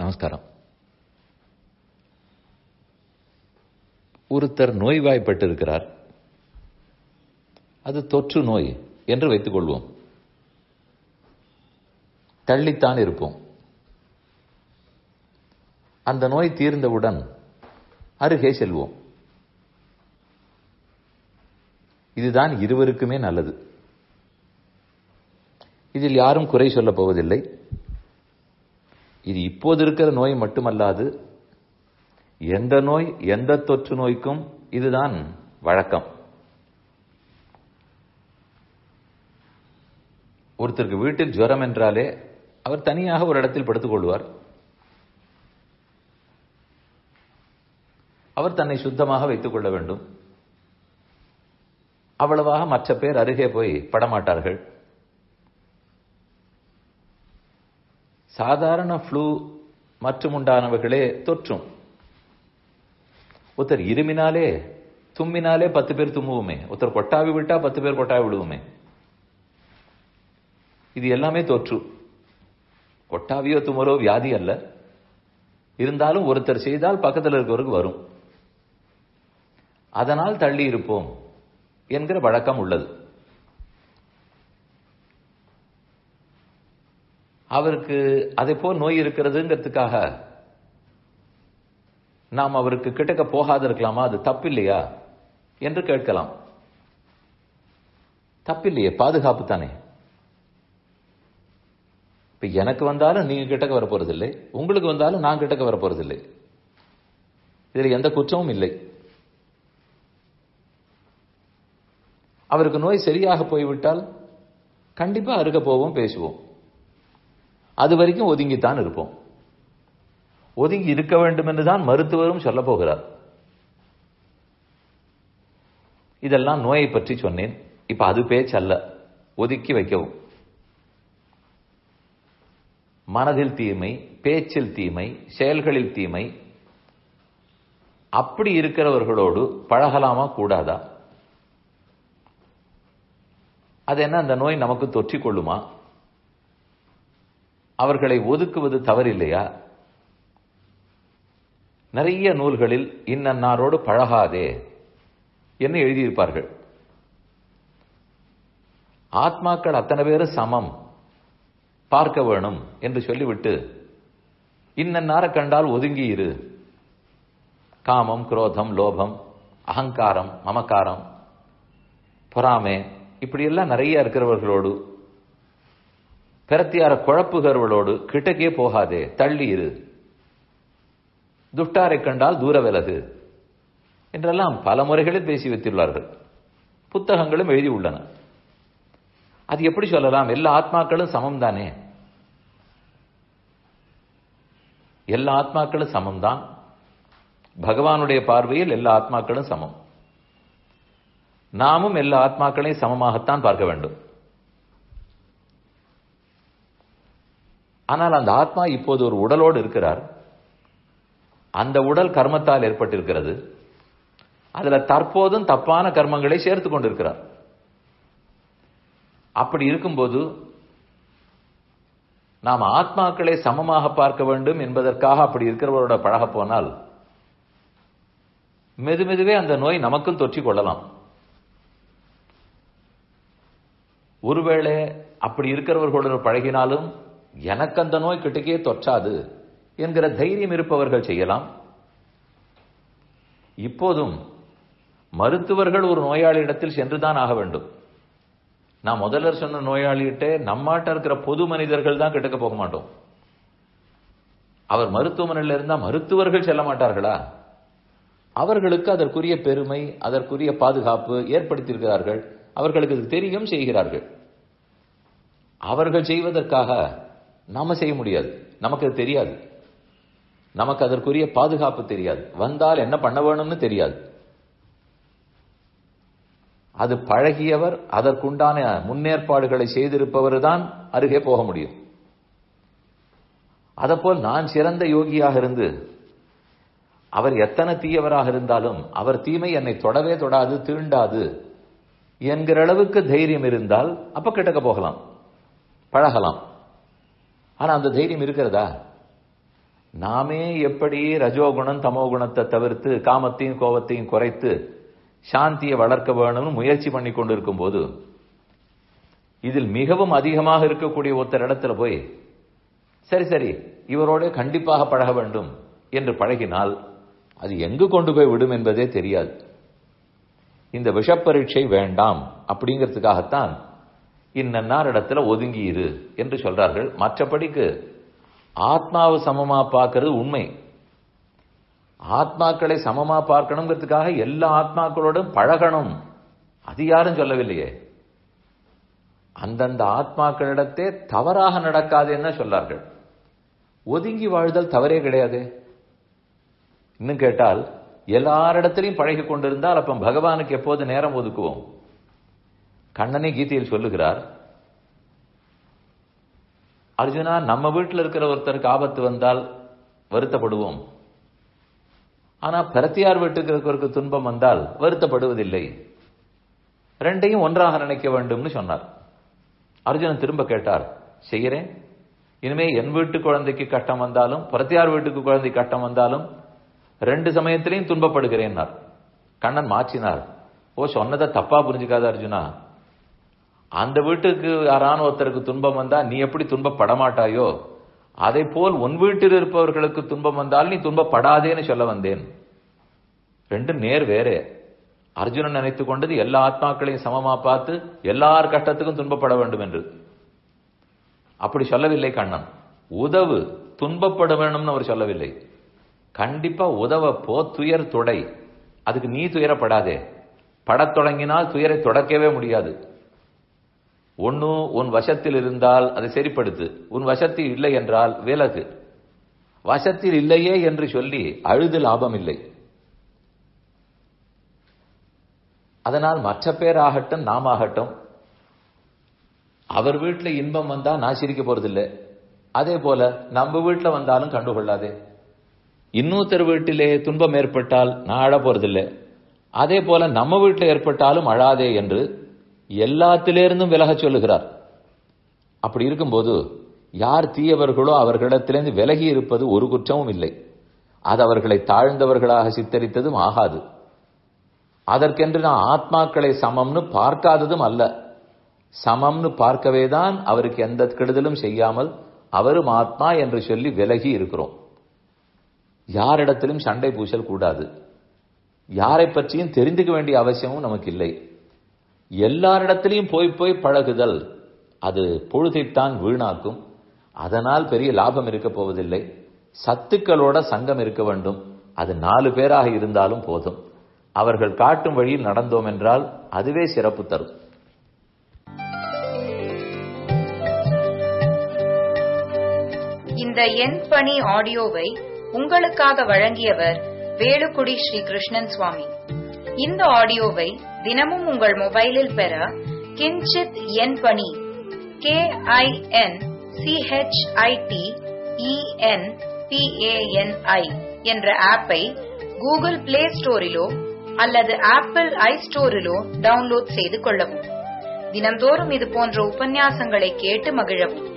நமஸ்காரம் ஒருத்தர் நோய்வாய்ப்பட்டு இருக்கிறார் அது தொற்று நோய் என்று வைத்துக் கொள்வோம் தள்ளித்தான் இருப்போம் அந்த நோய் தீர்ந்தவுடன் அருகே செல்வோம் இதுதான் இருவருக்குமே நல்லது இதில் யாரும் குறை சொல்லப் போவதில்லை இது இப்போது இருக்கிற நோய் மட்டுமல்லாது எந்த நோய் எந்த தொற்று நோய்க்கும் இதுதான் வழக்கம் ஒருத்தருக்கு வீட்டில் ஜுரம் என்றாலே அவர் தனியாக ஒரு இடத்தில் படுத்துக் கொள்வார் அவர் தன்னை சுத்தமாக வைத்துக் கொள்ள வேண்டும் அவ்வளவாக மற்ற பேர் அருகே போய் படமாட்டார்கள் சாதாரண ஃப்ளூ மற்றும் உண்டானவர்களே தொற்றும் ஒருத்தர் இருமினாலே தும்மினாலே பத்து பேர் தும்முவோமே ஒருத்தர் கொட்டாவி விட்டா பத்து பேர் கொட்டாவி விடுவோமே இது எல்லாமே தொற்று கொட்டாவியோ துமரோ வியாதி அல்ல இருந்தாலும் ஒருத்தர் செய்தால் பக்கத்தில் இருக்கிறவருக்கு வரும் அதனால் தள்ளி இருப்போம் என்கிற வழக்கம் உள்ளது அவருக்கு அதை போல் நோய் இருக்கிறதுங்கிறதுக்காக நாம் அவருக்கு கிட்டக்க போகாது இருக்கலாமா அது தப்பில்லையா என்று கேட்கலாம் தப்பில்லையே பாதுகாப்பு தானே இப்ப எனக்கு வந்தாலும் நீங்க கிட்டக்க வர போறதில்லை உங்களுக்கு வந்தாலும் நான் கிட்டக்க வர போறதில்லை இதுல எந்த குற்றமும் இல்லை அவருக்கு நோய் சரியாக போய்விட்டால் கண்டிப்பா அருக போவோம் பேசுவோம் அது வரைக்கும் ஒதுங்கித்தான் இருப்போம் ஒதுங்கி இருக்க வேண்டும் என்றுதான் மருத்துவரும் சொல்ல போகிறார் இதெல்லாம் நோயை பற்றி சொன்னேன் இப்ப அது பேச்சல்ல ஒதுக்கி வைக்கவும் மனதில் தீமை பேச்சில் தீமை செயல்களில் தீமை அப்படி இருக்கிறவர்களோடு பழகலாமா கூடாதா அது என்ன அந்த நோய் நமக்கு தொற்றிக் கொள்ளுமா அவர்களை ஒதுக்குவது தவறில்லையா நிறைய நூல்களில் இன்னன்னாரோடு பழகாதே என்று எழுதியிருப்பார்கள் ஆத்மாக்கள் அத்தனை பேரும் சமம் பார்க்க வேணும் என்று சொல்லிவிட்டு இன்னன்னார கண்டால் ஒதுங்கி இரு காமம் குரோதம் லோபம் அகங்காரம் மமக்காரம் பொறாமை இப்படியெல்லாம் நிறைய இருக்கிறவர்களோடு பிரத்தியார குழப்புகிறவர்களோடு கிட்டக்கே போகாதே தள்ளி இரு துஷ்டாரை கண்டால் தூர விலகு என்றெல்லாம் பல முறைகளில் பேசி வைத்துள்ளார்கள் புத்தகங்களும் எழுதி உள்ளன அது எப்படி சொல்லலாம் எல்லா ஆத்மாக்களும் சமம் தானே எல்லா ஆத்மாக்களும் சமம்தான் பகவானுடைய பார்வையில் எல்லா ஆத்மாக்களும் சமம் நாமும் எல்லா ஆத்மாக்களையும் சமமாகத்தான் பார்க்க வேண்டும் ஆனால் அந்த ஆத்மா இப்போது ஒரு உடலோடு இருக்கிறார் அந்த உடல் கர்மத்தால் ஏற்பட்டிருக்கிறது அதுல தற்போதும் தப்பான கர்மங்களை சேர்த்து கொண்டிருக்கிறார் அப்படி இருக்கும்போது நாம் ஆத்மாக்களை சமமாக பார்க்க வேண்டும் என்பதற்காக அப்படி இருக்கிறவரோட பழக போனால் மெதுமெதுவே அந்த நோய் நமக்கும் தொற்றிக் கொள்ளலாம் ஒருவேளை அப்படி இருக்கிறவர்களோடு பழகினாலும் எனக்கு அந்த நோய் கிட்டக்கே தொற்றாது என்கிற தைரியம் இருப்பவர்கள் செய்யலாம் இப்போதும் மருத்துவர்கள் ஒரு நோயாளியிடத்தில் சென்றுதான் ஆக வேண்டும் நான் முதல்ல சொன்ன நோயாளிகிட்டே நம்மாட்ட இருக்கிற பொது மனிதர்கள் தான் கிட்டக்க போக மாட்டோம் அவர் மருத்துவமனையில் இருந்தால் மருத்துவர்கள் செல்ல மாட்டார்களா அவர்களுக்கு அதற்குரிய பெருமை அதற்குரிய பாதுகாப்பு ஏற்படுத்தியிருக்கிறார்கள் அவர்களுக்கு தெரியும் செய்கிறார்கள் அவர்கள் செய்வதற்காக நாம செய்ய முடியாது நமக்கு அது தெரியாது நமக்கு அதற்குரிய பாதுகாப்பு தெரியாது வந்தால் என்ன பண்ண வேணும்னு தெரியாது அது பழகியவர் அதற்குண்டான முன்னேற்பாடுகளை செய்திருப்பவர் தான் அருகே போக முடியும் அதப்போல் நான் சிறந்த யோகியாக இருந்து அவர் எத்தனை தீயவராக இருந்தாலும் அவர் தீமை என்னை தொடவே தொடாது தீண்டாது என்கிற அளவுக்கு தைரியம் இருந்தால் அப்ப கிட்டக்க போகலாம் பழகலாம் ஆனா அந்த தைரியம் இருக்கிறதா நாமே எப்படி ரஜோகுணம் தமோகுணத்தை தவிர்த்து காமத்தையும் கோபத்தையும் குறைத்து சாந்தியை வளர்க்க வேணும்னு முயற்சி பண்ணி கொண்டிருக்கும் போது இதில் மிகவும் அதிகமாக இருக்கக்கூடிய ஒருத்தர் இடத்துல போய் சரி சரி இவரோட கண்டிப்பாக பழக வேண்டும் என்று பழகினால் அது எங்கு கொண்டு போய் விடும் என்பதே தெரியாது இந்த விஷப்பரீட்சை வேண்டாம் அப்படிங்கிறதுக்காகத்தான் இன்னார் இடத்துல ஒதுங்கி இரு என்று சொல்றார்கள் மற்றபடிக்கு ஆத்மாவை சமமா பார்க்கறது உண்மை ஆத்மாக்களை சமமா பார்க்கணுங்கிறதுக்காக எல்லா ஆத்மாக்களோடும் பழகணும் அது யாரும் சொல்லவில்லையே அந்தந்த ஆத்மாக்களிடத்தே தவறாக நடக்காது என்ன சொல்லார்கள் ஒதுங்கி வாழ்தல் தவறே கிடையாது இன்னும் கேட்டால் எல்லாரிடத்திலையும் பழகி கொண்டிருந்தால் அப்ப பகவானுக்கு எப்போது நேரம் ஒதுக்குவோம் கண்ணனே கீதையில் சொல்லுகிறார் அர்ஜுனா நம்ம வீட்டில் இருக்கிற ஒருத்தருக்கு ஆபத்து வந்தால் வருத்தப்படுவோம் ஆனா பிரத்தியார் வீட்டுக்கு இருக்கிறவருக்கு துன்பம் வந்தால் வருத்தப்படுவதில்லை ரெண்டையும் ஒன்றாக நினைக்க வேண்டும்னு சொன்னார் அர்ஜுனன் திரும்ப கேட்டார் செய்கிறேன் இனிமே என் வீட்டு குழந்தைக்கு கஷ்டம் வந்தாலும் பிரத்தியார் வீட்டுக்கு குழந்தை கஷ்டம் வந்தாலும் ரெண்டு சமயத்திலையும் துன்பப்படுகிறேன் கண்ணன் மாற்றினார் ஓ சொன்னதை தப்பா புரிஞ்சுக்காத அர்ஜுனா அந்த வீட்டுக்கு யாரான ஒருத்தருக்கு துன்பம் வந்தா நீ எப்படி துன்பப்பட மாட்டாயோ அதை போல் உன் வீட்டில் இருப்பவர்களுக்கு துன்பம் வந்தால் நீ துன்பப்படாதேன்னு சொல்ல வந்தேன் ரெண்டும் நேர் வேறே அர்ஜுனன் நினைத்து கொண்டது எல்லா ஆத்மாக்களையும் சமமா பார்த்து எல்லார் கஷ்டத்துக்கும் துன்பப்பட வேண்டும் என்று அப்படி சொல்லவில்லை கண்ணன் உதவு துன்பப்பட வேணும்னு அவர் சொல்லவில்லை கண்டிப்பா உதவ போ துயர் தொடை அதுக்கு நீ துயரப்படாதே படத் தொடங்கினால் துயரை தொடக்கவே முடியாது ஒன்னு உன் வசத்தில் இருந்தால் அதை சரிப்படுத்து உன் வசத்தில் இல்லை என்றால் விலகு வசத்தில் இல்லையே என்று சொல்லி அழுது லாபம் இல்லை அதனால் மற்ற பேர் ஆகட்டும் நாம் ஆகட்டும் அவர் வீட்டில் இன்பம் வந்தா நான் சிரிக்க போறதில்லை அதே போல நம்ம வீட்டில் வந்தாலும் கண்டுகொள்ளாதே இன்னொருத்தர் வீட்டிலே துன்பம் ஏற்பட்டால் நான் அழ போறதில்லை அதே போல நம்ம வீட்டில் ஏற்பட்டாலும் அழாதே என்று எல்லாத்திலிருந்தும் விலகச் சொல்லுகிறார் அப்படி இருக்கும்போது யார் தீயவர்களோ அவர்களிடத்திலிருந்து விலகி இருப்பது ஒரு குற்றமும் இல்லை அது அவர்களை தாழ்ந்தவர்களாக சித்தரித்ததும் ஆகாது அதற்கென்று நான் ஆத்மாக்களை சமம்னு பார்க்காததும் அல்ல சமம்னு பார்க்கவே தான் அவருக்கு எந்த கெடுதலும் செய்யாமல் அவரும் ஆத்மா என்று சொல்லி விலகி இருக்கிறோம் யாரிடத்திலும் சண்டை பூசல் கூடாது யாரை பற்றியும் தெரிந்துக்க வேண்டிய அவசியமும் நமக்கு இல்லை எல்லாரிடத்திலையும் போய் போய் பழகுதல் அது பொழுதைத்தான் வீணாக்கும் அதனால் பெரிய லாபம் இருக்க போவதில்லை சத்துக்களோட சங்கம் இருக்க வேண்டும் அது நாலு பேராக இருந்தாலும் போதும் அவர்கள் காட்டும் வழியில் நடந்தோம் என்றால் அதுவே சிறப்பு தரும் இந்த எண் பணி ஆடியோவை உங்களுக்காக வழங்கியவர் வேலுக்குடி ஸ்ரீ கிருஷ்ணன் சுவாமி இந்த ஆடியோவை தினமும் உங்கள் மொபைலில் பெற கிஞ்சித் எண் பணி கே ஐ என் சிஹெச்ஐடி இஎன் பிஏஎன்ஐ என்ற ஆப்பை கூகுள் பிளே ஸ்டோரிலோ அல்லது ஆப்பிள் ஐ ஸ்டோரிலோ டவுன்லோட் செய்து கொள்ளவும் தினம்தோறும் இது போன்ற உபன்யாசங்களை கேட்டு மகிழவும்